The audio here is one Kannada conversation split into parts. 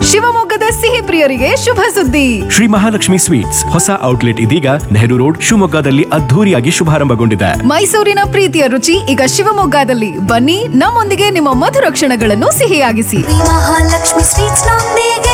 ಶಿವಮೊಗ್ಗದ ಸಿಹಿ ಪ್ರಿಯರಿಗೆ ಶುಭ ಸುದ್ದಿ ಶ್ರೀ ಮಹಾಲಕ್ಷ್ಮಿ ಸ್ವೀಟ್ಸ್ ಹೊಸ ಔಟ್ಲೆಟ್ ಇದೀಗ ನೆಹರು ರೋಡ್ ಶಿವಮೊಗ್ಗದಲ್ಲಿ ಅದ್ಧೂರಿಯಾಗಿ ಶುಭಾರಂಭಗೊಂಡಿದೆ ಮೈಸೂರಿನ ಪ್ರೀತಿಯ ರುಚಿ ಈಗ ಶಿವಮೊಗ್ಗದಲ್ಲಿ ಬನ್ನಿ ನಮ್ಮೊಂದಿಗೆ ನಿಮ್ಮ ಮಧುರ ಕ್ಷಣಗಳನ್ನು ಸಿಹಿಯಾಗಿಸಿ ಶ್ರೀ ಮಹಾಲಕ್ಷ್ಮಿ ಸ್ವೀಟ್ಸ್ ನೊಂದಿಗೆ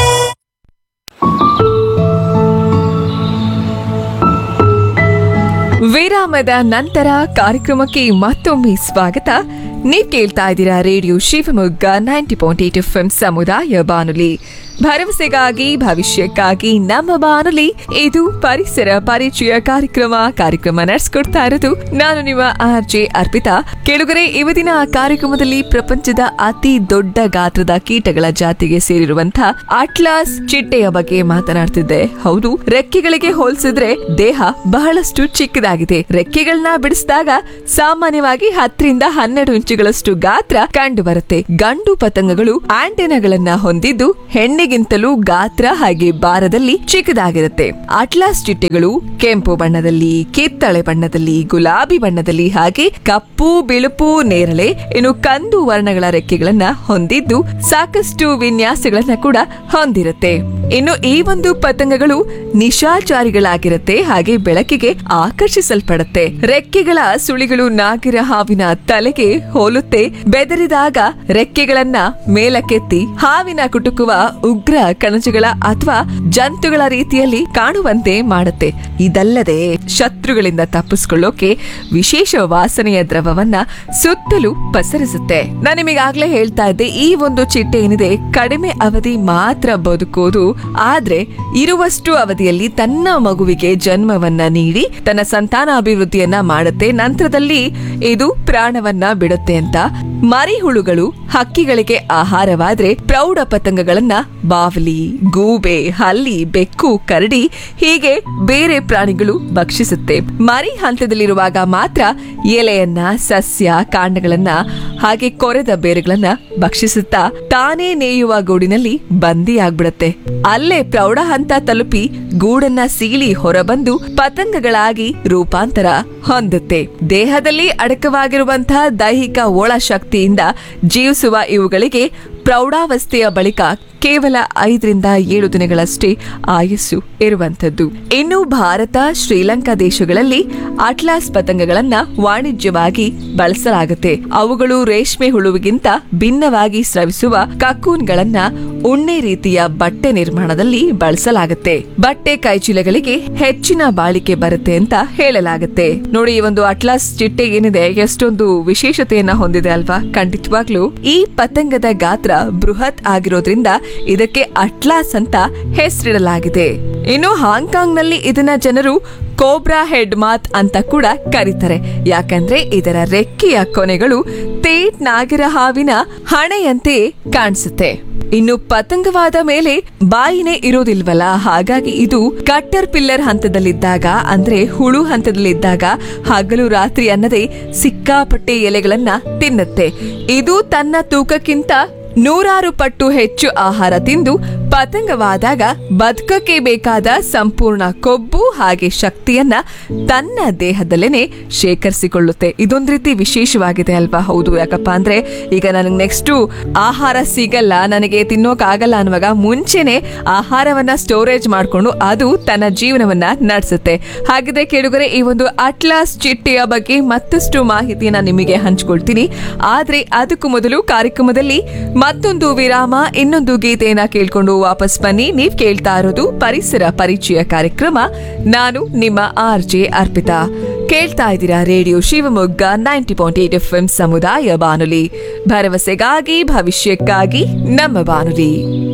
ವಿರಾಮದ ನಂತರ ಕಾರ್ಯಕ್ರಮಕ್ಕೆ ಮತ್ತೊಮ್ಮೆ ಸ್ವಾಗತ ನೀವ್ ಕೇಳ್ತಾ ಇದ್ದೀರಾ radio Shivamogga ninety point eight F M ಸಮುದಾಯ ಬಾನುಲಿ ಭರವಸೆಗಾಗಿ ಭವಿಷ್ಯಕ್ಕಾಗಿ ನಮ್ಮ ಬಾನುಲಿ ಇದು ಪರಿಸರ ಪರಿಚಯ ಕಾರ್ಯಕ್ರಮ ಕಾರ್ಯಕ್ರಮ ನಡೆಸ್ಕೊಡ್ತಾ ಇರೋದು ನಾನು ನಿಮ್ಮ ಆರ್ ಜೆ ಅರ್ಪಿತಾ ಕೆಳಗರೆ ಇವತ್ತಿನ ಕಾರ್ಯಕ್ರಮದಲ್ಲಿ ಪ್ರಪಂಚದ ಅತಿ ದೊಡ್ಡ ಗಾತ್ರದ ಕೀಟಗಳ ಜಾತಿಗೆ ಸೇರಿರುವಂತಹ ಅಟ್ಲಾಸ್ ಚಿಟ್ಟೆಯ ಬಗ್ಗೆ ಮಾತನಾಡ್ತಿದ್ದೆ ಹೌದು ರೆಕ್ಕೆಗಳಿಗೆ ಹೋಲಿಸಿದ್ರೆ ದೇಹ ಬಹಳಷ್ಟು ಚಿಕ್ಕದಾಗಿದೆ ರೆಕ್ಕೆಗಳನ್ನ ಬಿಡಿಸಿದಾಗ ಸಾಮಾನ್ಯವಾಗಿ ಹತ್ತರಿಂದ ಹನ್ನೆರಡು ಇಂಚುಗಳಷ್ಟು ಗಾತ್ರ ಕಂಡು ಬರುತ್ತೆ ಗಂಡು ಪತಂಗಗಳು ಆಂಟೆನಾಗಳನ್ನ ಹೊಂದಿದ್ದು ಹೆಣ್ಣಿಗಿಂತಲೂ ಗಾತ್ರ ಹಾಗೆ ಭಾರದಲ್ಲಿ ಚಿಕ್ಕದಾಗಿರುತ್ತೆ ಅಟ್ಲಾಸ್ ಚಿಟ್ಟೆಗಳು ಕೆಂಪು ಬಣ್ಣದಲ್ಲಿ ಕಿತ್ತಳೆ ಬಣ್ಣದಲ್ಲಿ ಗುಲಾಬಿ ಬಣ್ಣದಲ್ಲಿ ಹಾಗೆ ಕಪ್ಪು ಬಿಳುಪು ನೇರಳೆ ಇನ್ನು ಕಂದು ವರ್ಣಗಳ ರೆಕ್ಕೆಗಳನ್ನ ಹೊಂದಿದ್ದು ಸಾಕಷ್ಟು ವಿನ್ಯಾಸಗಳನ್ನ ಕೂಡ ಹೊಂದಿರುತ್ತೆ ಇನ್ನು ಈ ಒಂದು ಪತಂಗಗಳು ನಿಶಾಚಾರಿಗಳಾಗಿರುತ್ತೆ ಹಾಗೆ ಬೆಳಕಿಗೆ ಆಕರ್ಷಿಸಲ್ಪಡುತ್ತೆ ರೆಕ್ಕೆಗಳ ಸುಳಿಗಳು ನಾಗಿರ ಹಾವಿನ ತಲೆಗೆ ಹೋಲುತ್ತೆ ಬೆದರಿದಾಗ ರೆಕ್ಕೆಗಳನ್ನ ಮೇಲಕ್ಕೆತ್ತಿ ಹಾವಿನ ಕುಟುಕುವ ಉಗ್ರ ಕಣಜಗಳ ಅಥವಾ ಜಂತುಗಳ ರೀತಿಯಲ್ಲಿ ಕಾಣುವಂತೆ ಮಾಡುತ್ತೆ ಇದಲ್ಲದೆ ಶತ್ರುಗಳಿಂದ ತಪ್ಪಿಸ್ಕೊಳ್ಳೋಕೆ ವಿಶೇಷ ವಾಸನೆಯ ದ್ರವವನ್ನ ಸುತ್ತಲೂ ಪಸರಿಸುತ್ತೆ ನಾನು ನಿಮಗಾಗ್ಲೇ ಹೇಳ್ತಾ ಇದ್ದೆ ಈ ಒಂದು ಚಿಟ್ಟೆ ಏನಿದೆ ಕಡಿಮೆ ಅವಧಿ ಮಾತ್ರ ಬದುಕೋದು ಆದ್ರೆ ಇರುವಷ್ಟು ಅವಧಿಯಲ್ಲಿ ತನ್ನ ಮಗುವಿಗೆ ಜನ್ಮವನ್ನ ನೀಡಿ ತನ್ನ ಸಂತಾನಾಭಿವೃದ್ಧಿಯನ್ನ ಮಾಡುತ್ತೆ ನಂತರದಲ್ಲಿ ಇದು ಪ್ರಾಣವನ್ನ ಬಿಡುತ್ತೆ ಅಂತ ಮರಿಹುಳುಗಳು ಹಕ್ಕಿಗಳಿಗೆ ಆಹಾರವಾದ್ರೆ ಪ್ರೌಢ ಪತಂಗಗಳನ್ನ ಬಾವಲಿ ಗೂಬೆ ಹಲ್ಲಿ ಬೆಕ್ಕು ಕರಡಿ ಹೀಗೆ ಬೇರೆ ಪ್ರಾಣಿಗಳು ಭಕ್ಷಿಸುತ್ತೆ ಮರಿ ಹಂತದಲ್ಲಿರುವಾಗ ಮಾತ್ರ ಎಲೆಯನ್ನ ಸಸ್ಯ ಕಾಂಡಗಳನ್ನ ಹಾಗೆ ಕೊರೆದ ಬೇರುಗಳನ್ನ ಭಕ್ಷಿಸುತ್ತಾ ತಾನೇ ನೇಯುವ ಗೂಡಿನಲ್ಲಿ ಬಂದಿಯಾಗ್ಬಿಡತ್ತೆ ಅಲ್ಲೇ ಪ್ರೌಢ ಹಂತ ತಲುಪಿ ಗೂಡನ್ನ ಸೀಳಿ ಹೊರಬಂದು ಪತಂಗಗಳಾಗಿ ರೂಪಾಂತರ ಹೊಂದುತ್ತೆ ದೇಹದಲ್ಲಿ ಅಡಕವಾಗಿರುವಂತಹ ದೈಹಿಕ ಒಳ ಶಕ್ತಿಯಿಂದ ಜೀವಿಸುವ ಇವುಗಳಿಗೆ ಪ್ರೌಢಾವಸ್ಥೆಯ ಬಳಿಕ ಕೇವಲ ಐದರಿಂದ ಏಳು ದಿನಗಳಷ್ಟೇ ಆಯಸ್ಸು ಇರುವಂತದ್ದು ಇನ್ನು ಭಾರತ ಶ್ರೀಲಂಕಾ ದೇಶಗಳಲ್ಲಿ ಅಟ್ಲಾಸ್ ಪತಂಗಗಳನ್ನ ವಾಣಿಜ್ಯವಾಗಿ ಬಳಸಲಾಗುತ್ತೆ ಅವುಗಳು ರೇಷ್ಮೆ ಹುಳುವಿಗಿಂತ ಭಿನ್ನವಾಗಿ ಸ್ರವಿಸುವ ಕಕೂನ್ಗಳನ್ನ ಉಣ್ಣೆ ರೀತಿಯ ಬಟ್ಟೆ ನಿರ್ಮಾಣದಲ್ಲಿ ಬಳಸಲಾಗುತ್ತೆ ಬಟ್ಟೆ ಕೈಚೀಲಗಳಿಗೆ ಹೆಚ್ಚಿನ ಬಾಳಿಕೆ ಬರುತ್ತೆ ಅಂತ ಹೇಳಲಾಗುತ್ತೆ ನೋಡಿ ಈ ಒಂದು ಅಟ್ಲಾಸ್ ಚಿಟ್ಟೆ ಏನಿದೆ ಎಷ್ಟೊಂದು ವಿಶೇಷತೆಯನ್ನ ಹೊಂದಿದೆ ಅಲ್ವಾ ಖಂಡಿತವಾಗ್ಲೂ ಈ ಪತಂಗದ ಗಾತ್ರ ಬೃಹತ್ ಆಗಿರೋದ್ರಿಂದ ಇದಕ್ಕೆ ಅಟ್ಲಾಸ್ ಅಂತ ಹೆಸರಿಡಲಾಗಿದೆ ಇನ್ನು ಹಾಂಗ್ಕಾಂಗ್ ನಲ್ಲಿ ಇದನ್ನ ಜನರು ಕೋಬ್ರಾ ಹೆಡ್ ಮಾತ್ ಅಂತ ಕೂಡ ಕರೀತಾರೆ ಯಾಕಂದ್ರೆ ಇದರ ರೆಕ್ಕೆಯ ಕೊನೆಗಳು ತೇಟ್ ನಾಗಿರ ಹಾವಿನ ಹಣೆಯಂತೆ ಕಾಣಿಸುತ್ತೆ ಇನ್ನು ಪತಂಗವಾದ ಮೇಲೆ ಬಾಯಿನೇ ಇರೋದಿಲ್ವಲ್ಲ ಹಾಗಾಗಿ ಇದು ಕಟ್ಟರ್ ಪಿಲ್ಲರ್ ಹಂತದಲ್ಲಿದ್ದಾಗ ಅಂದ್ರೆ ಹುಳು ಹಂತದಲ್ಲಿದ್ದಾಗ ಹಗಲು ರಾತ್ರಿ ಅನ್ನದೇ ಸಿಕ್ಕಾಪಟ್ಟೆ ಎಲೆಗಳನ್ನ ತಿನ್ನುತ್ತೆ ಇದು ತನ್ನ ತೂಕಕ್ಕಿಂತ ನೂರಾರು ಪಟ್ಟು ಹೆಚ್ಚು ಆಹಾರ ತಿಂದು ಪತಂಗವಾದಾಗ ಬದುಕಕ್ಕೆ ಬೇಕಾದ ಸಂಪೂರ್ಣ ಕೊಬ್ಬು ಹಾಗೆ ಶಕ್ತಿಯನ್ನ ತನ್ನ ದೇಹದಲ್ಲೇನೆ ಶೇಖರಿಸಿಕೊಳ್ಳುತ್ತೆ ಇದೊಂದ್ ರೀತಿ ವಿಶೇಷವಾಗಿದೆ ಅಲ್ವಾ ಹೌದು ಯಾಕಪ್ಪ ಅಂದ್ರೆ ಈಗ ನನಗೆ ನೆಕ್ಸ್ಟ್ ಆಹಾರ ಸಿಗಲ್ಲ ನನಗೆ ತಿನ್ನೋಕಾಗಲ್ಲ ಅನ್ನುವಾಗ ಮುಂಚೆನೆ ಆಹಾರವನ್ನ ಸ್ಟೋರೇಜ್ ಮಾಡ್ಕೊಂಡು ಅದು ತನ್ನ ಜೀವನವನ್ನ ನಡೆಸುತ್ತೆ ಹಾಗಿದ್ರೆ ಕೇಳುಗರೆ ಈ ಒಂದು ಅಟ್ಲಾಸ್ ಚಿಟ್ಟೆಯ ಬಗ್ಗೆ ಮತ್ತಷ್ಟು ಮಾಹಿತಿಯನ್ನ ನಿಮಗೆ ಹಂಚ್ಕೊಳ್ತೀನಿ ಆದ್ರೆ ಅದಕ್ಕೂ ಮೊದಲು ಕಾರ್ಯಕ್ರಮದಲ್ಲಿ ಮತ್ತೊಂದು ವಿರಾಮ ಇನ್ನೊಂದು ಗೀತೆಯನ್ನ ಕೇಳ್ಕೊಂಡು ವಾಪಸ್ ಬನ್ನಿ ನೀವ್ ಕೇಳ್ತಾ ಇರೋದು ಪರಿಸರ ಪರಿಚಯ ಕಾರ್ಯಕ್ರಮ ನಾನು ನಿಮ್ಮ ಆರ್ ಜೆ ಅರ್ಪಿತಾ ಕೇಳ್ತಾ ಇದ್ದೀರಾ radio Shivamogga ninety point eight F M ಸಮುದಾಯ ಬಾನುಲಿ ಭರವಸೆಗಾಗಿ ಭವಿಷ್ಯಕ್ಕಾಗಿ ನಮ್ಮ ಬಾನುಲಿ